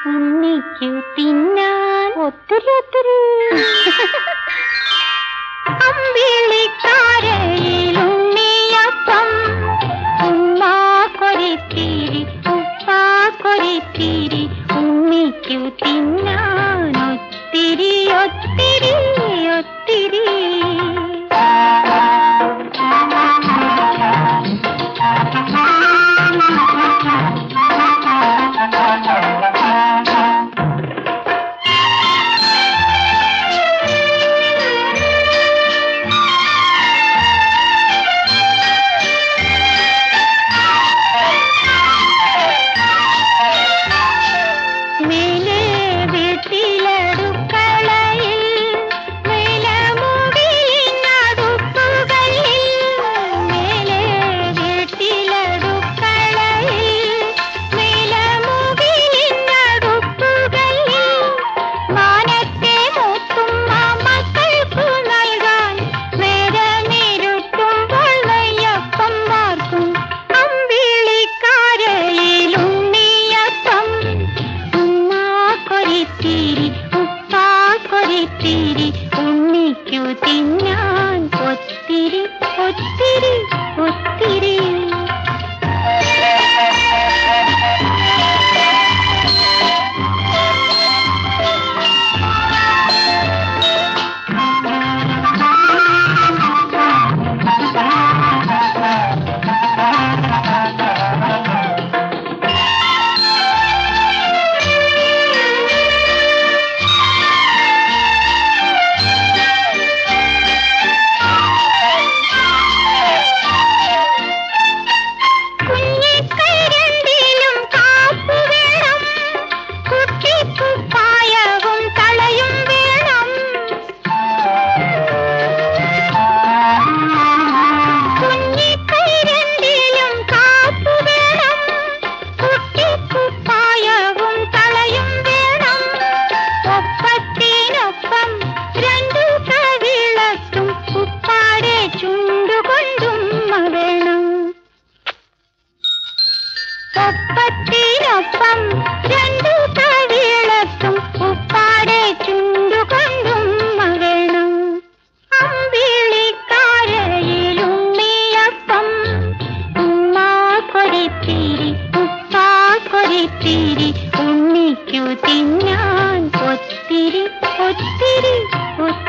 ഉണ്ണിക്കു തിന്നാൻ ഒത്തിരി ഒത്തിരി അമ്പിളിക്കാരയിൽ ഉണ്ണിയപ്പം ഉമ്മാ കൊരിത്തിരി ഉപ്പാ കൊരിത്തിരി ഉണ്ണിക്കു തിന്നാൻ ഒത്തിരി ഒത്തിരി ഒത്തിരി മേലെ വീട്ടിലടുക്കളയിൽ മേലമുടിയിനടുപ്പുകളിൽ മേലെ വീട്ടിലടുക്കളയിൽ മേലമുടിയിനടുപ്പുകളിൽ മാനത്തെ മൂത്തുമ്മ മക്കൾക്കു നൽകാൻ നേരമിരുട്ടുമ്പോൾ നെയ്യപ്പം വാർക്കും അമ്പിളിക്കാരയിൽ ഉണ്ണിയപ്പം ഉമ്മാ കൊരിത്തിരി ഉപ്പാ കൊരിത്തിരി ഉണ്ണിക്കു തിന്നാൻ ഒത്തിരി ഒത്തിരി ഒത്തിരി കുഞ്ഞിക്കൈരണ്ടിലും കാപ്പു വേണം കുട്ടിക്കുപ്പായവും തളയും വേണം കുഞ്ഞിക്കൈരണ്ടിലും കാപ്പു വേണം കുട്ടിക്കുപ്പായവും തളയും വേണം ഒപ്പത്തിനൊപ്പം രണ്ടു കവിളത്തും ഉപ്പാടെ ചുണ്ടുകൊണ്ടും വേണം ഒപ്പത്തിനൊപ്പം രണ്ടു കവിളത്തും ഉപ്പാടെ ചുണ്ടുകൊണ്ടും വേണം അമ്പിളിക്കാരയിൽ ഉണ്ണിയപ്പം ഉമ്മാ കൊരിത്തിരി ഉപ്പാ കൊരിത്തിരി ഉണ്ണിക്കു തിന്നാൻ ഒത്തിരി ഒത്തിരി ഒത്തിരി